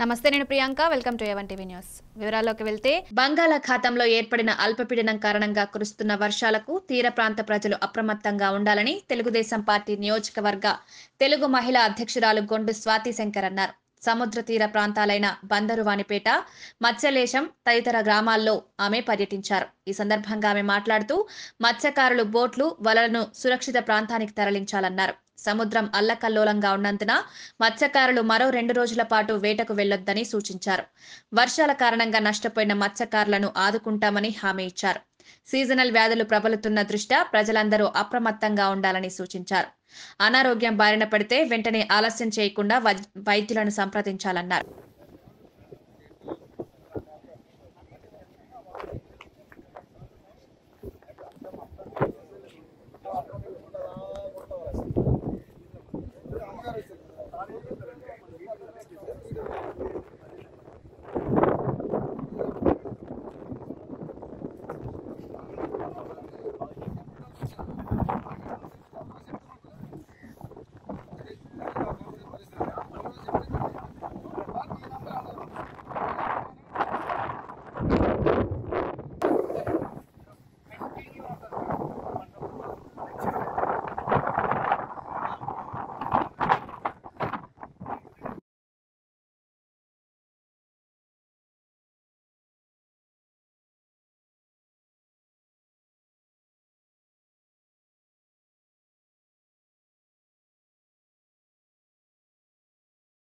నమస్తే నేను Priyanka welcome to A one TV news వివరాల్లోకి వెళ్తే బంగాళాఖాతంలో ఏర్పడిన అల్పపీడనం కారణంగా కురుస్తున్న వర్షాలకు తీర ప్రాంత ప్రజలు అప్రమత్తంగా ఉండాలని తెలుగుదేశం పార్టీ నియోజకవర్గ తెలుగు మహిళా అధ్యక్షురాలు గొండు స్వాతి శంకర్ అన్నారు సముద్ర తీర ప్రాంతాలైన బందరువానిపేట మత్స్యలేశం తదితర గ్రామాల్లో ఆమె పర్యటించారు ఈ సందర్భంగా ఆమె మాట్లాడుతూ మత్స్యకారులు బోట్లు వలలను సురక్షిత ప్రాంతానికి తరలించాలన్నారు సముద్రం అల్లకల్లోలంగా ఉన్నందున మత్స్యకారులు మరో రెండు రోజుల పాటు వేటకు వెళ్లొద్దని సూచించారు వర్షాల కారణంగా నష్టపోయిన మత్స్యకారులను ఆదుకుంటామని హామీ ఇచ్చారు సీజనల్ వ్యాధులు ప్రబలుతున్న దృష్ట్యా ప్రజలందరూ అప్రమత్తంగా ఉండాలని సూచించారు అనారోగ్యం బారిన పడితే వెంటనే ఆలస్యం చేయకుండా వై- వైద్యులను సంప్రదించాలన్నారు